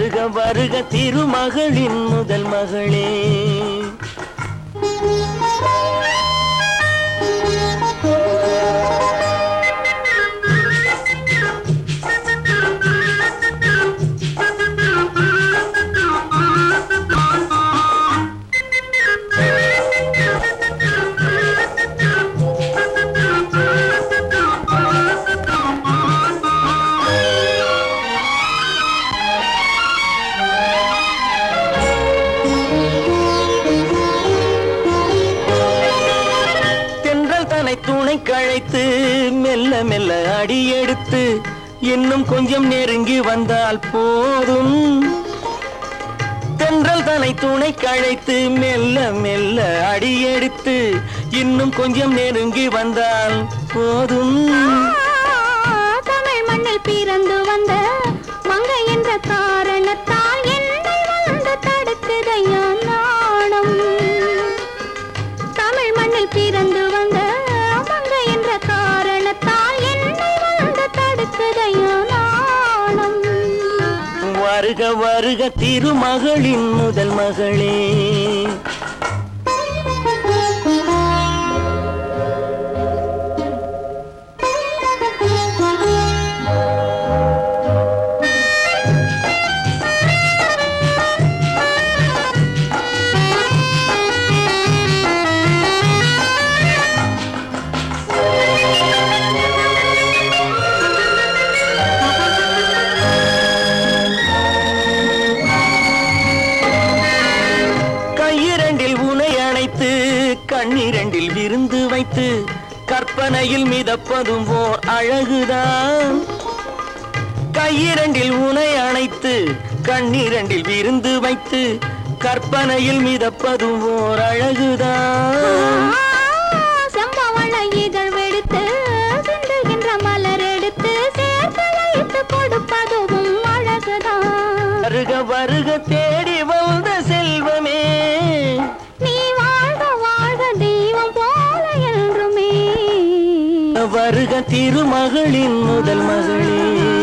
வருக வருக திருமகளின் முதல் மகளே தென்றல் தனை துணை கழைத்து மெல்ல மெல்ல அடியெடுத்து இன்னும் கொஞ்சம் நெருங்கி வந்தால் போதும் தென்றல் தனை துணை கழைத்து மெல்ல மெல்ல அடியெடுத்து இன்னும் கொஞ்சம் நெருங்கி வந்தால் போதும் தமிழ் மண்ணில் பிறந்து வந்த மங்கை என்ற காரணத்தால் என்னை வந்து தடுக்குதையா நாணம் தமிழ் மண்ணில் பிறந்து வந்த மங்கை என்ற காரணத்தால் என்னை வந்து தடுக்குதையா நாணம் வருக வருக திருமகளின் முதல் மகளே கையிரண்டில் உனை அணைத்து கண்ணிரண்டில் விருந்து வைத்து கற்பனையில் மிதப்பதும் ஓர் அழகுதான் கையிரண்டில் உனை அணைத்து கண்ணிரண்டில் விருந்து வைத்து கற்பனையில் மிதப்பதும் ஓர் அழகுதான் செம்பவள இதழ் வெடித்து சிந்துகின்ற மலர் எடுத்து சேர்த்து வைத்து கொடுப்பதும் அழகுதான் வருக வருக தேடி வந்த செல்வமே நீ வாழ்க வாழ்க தெய்வம் போல என்றுமே வருக திருமகளின் முதல் மகளே